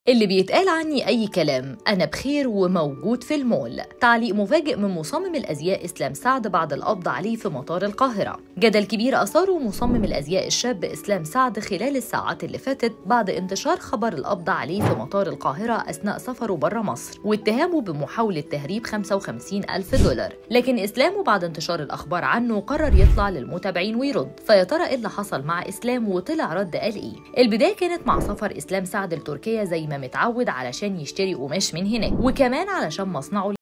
اللي بيتقال عني أي كلام أنا بخير وموجود في المول تعليق مفاجئ من مصمم الأزياء إسلام سعد بعد القبض عليه في مطار القاهرة جدل كبير أثاره مصمم الأزياء الشاب إسلام سعد خلال الساعات اللي فاتت بعد انتشار خبر القبض عليه في مطار القاهرة أثناء سفره بره مصر واتهامه بمحاولة تهريب 55 ألف دولار لكن إسلام بعد انتشار الأخبار عنه قرر يطلع للمتابعين ويرد فيا ترى إيه اللي حصل مع إسلام وطلع رد قال إيه البداية كانت مع سفر إسلام سعد لتركيا زي ما متعود علشان يشتري قماش من هناك وكمان علشان مصنعه